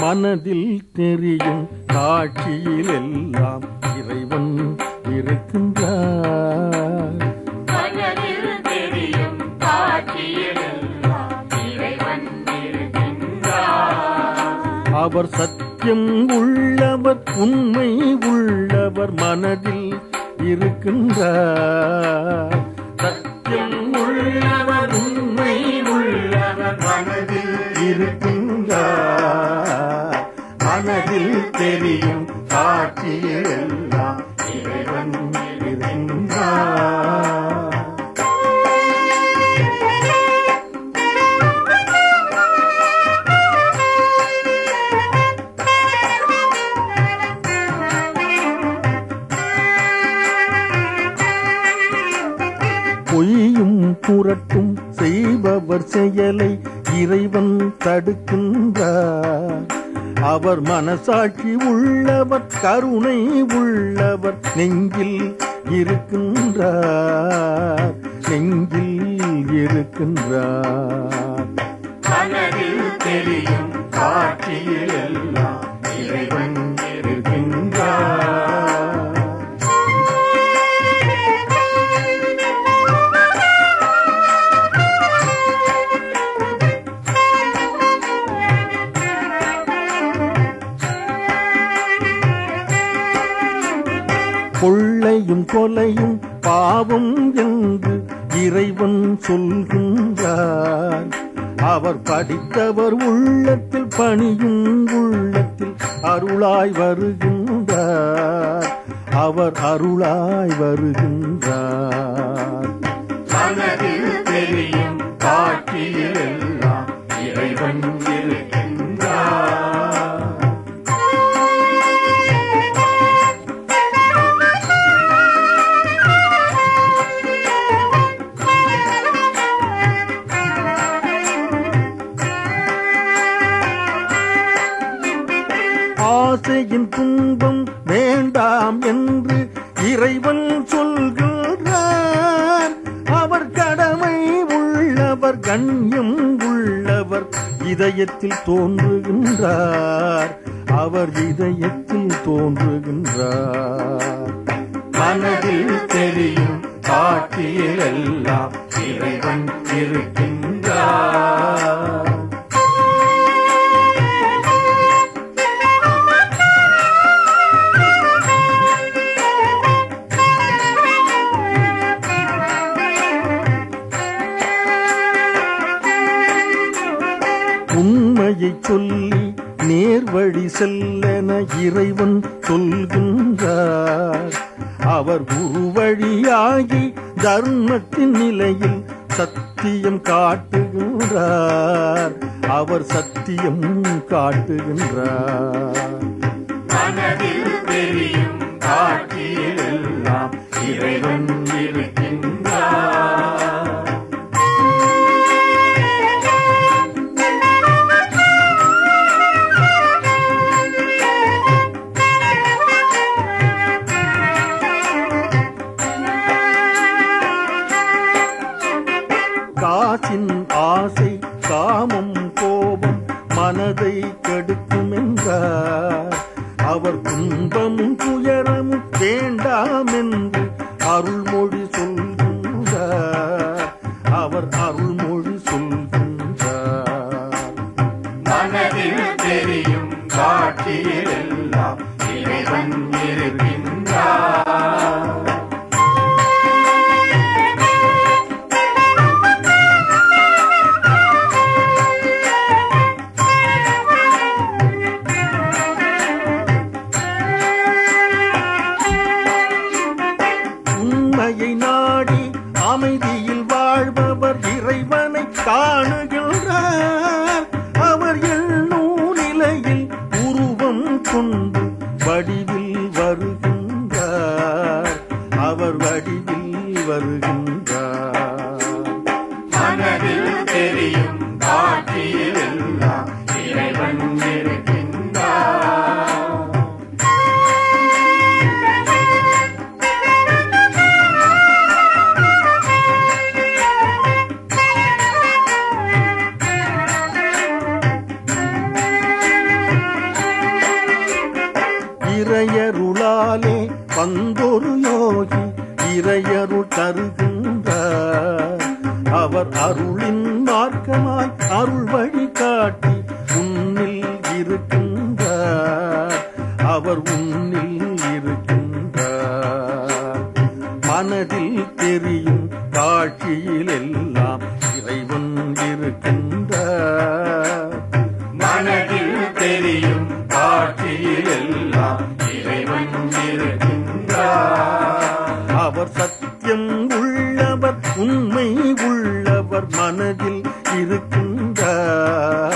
மனதில் தெரியும் காட்சியில் எல்லாம் இறைவன் இருக்கின்றார் மனதில் தெரியும் காட்சியிலெல்லாம் இறைவன் இருக்கின்றார். அவர் சத்தியம் உள்ளவர் உண்மை உள்ளவர் மனதில் இருக்கின்றார் சத்தியம் உள்ளவர் உண்மை உள்ளவர் மனதில் இருக்கின்றார் மனதில் தெரியும் காட்சியில் எல்லாம் இறைவன் இருக்கின்றார் பொய்யும் புரட்டும் செய்பவர் செயலை இறைவன் தடுக்கின்றார் அவர் மனசாட்சி உள்ளவர் கருணை உள்ளவர் நெஞ்சில் இருக்கின்றார் நெஞ்சில் இருக்கின்றார் மனதில் தெரியும் காட்சியில் எல்லாம் இறைவன் இருக்கின்றார் கொள்ளையும் கொலையும் பாவம் என்று இறைவன் சொல்கின்றார் அவர் படித்தவர் உள்ளத்தில் பணியும் உள்ளத்தில் அருளாய் வருகின்றார் அவர் அருளாய் வருகின்றார் மனதில் தெரியும் காட்சியில் எல்லாம் இறைவன் இருக்கின்றார் ஆசையின் துன்பம் வேண்டாம் என்று இறைவன் சொல்கிறார் அவர் கடமை உள்ளவர் கண்ணியம் உள்ளவர் இதயத்தில் தோன்றுகின்றார் அவர் இதயத்தில் தோன்றுகின்றார் மனதில் தெரியும் காட்சியில் எல்லாம் இறைவன் இருக்கின்றார் உண்மையை சொல்லி நேர்வழி செல்லென இறைவன் சொல்கின்றார் அவர் உருவழியாகி தர்மத்தின் நிலையில் சத்தியம் காட்டுகின்றார் அவர் சத்தியம் காட்டுகின்றார் மனதில் தெரியும் காட்சியில் எல்லாம் இறைவன் இருக்கின்றார் காசின் ஆசை காமம் கோபம் மனதை கெடுக்கும் என்றார் அவர் துன்பமும் துயரமும் வேண்டாம் என்று அருள்மொழி சொல்கின்றார் அவர் அருள்மொழி சொல்கின்றார் மனதில் தெரியும் காட்சியில் எல்லாம் இறைவன் இருக்கின்றார் உண்மையை நாடி அமைதியில் வாழ்பவர் இறைவனை காணுகின்றார் அவர் எண்ணும் நிலையில் உருவம் கொண்டு வடிவில் வருகின்றார் அவர் வடிவில் வருகின்றார் மனதில் தெரியும் காட்சியில் எல்லாம் இறைவன் இருக்கின்றார் உண்மையை அருளின் மார்க்கமாய் அருள் வழி காட்டி உன்னில் இருக்கின்றார் அவர் உன்னில் இருக்கின்றார் மனதில் தெரியும் காட்சியில் எல்லாம் இறைவன் இருக்கின்றார் மனதில் தெரியும் காட்சியில் எல்லாம் இறைவன் இருக்கின்றார் அவர் சத்தியம் உள்ளவர் உண்மை உள்ளவர் மனதில் இருக்கின்றார்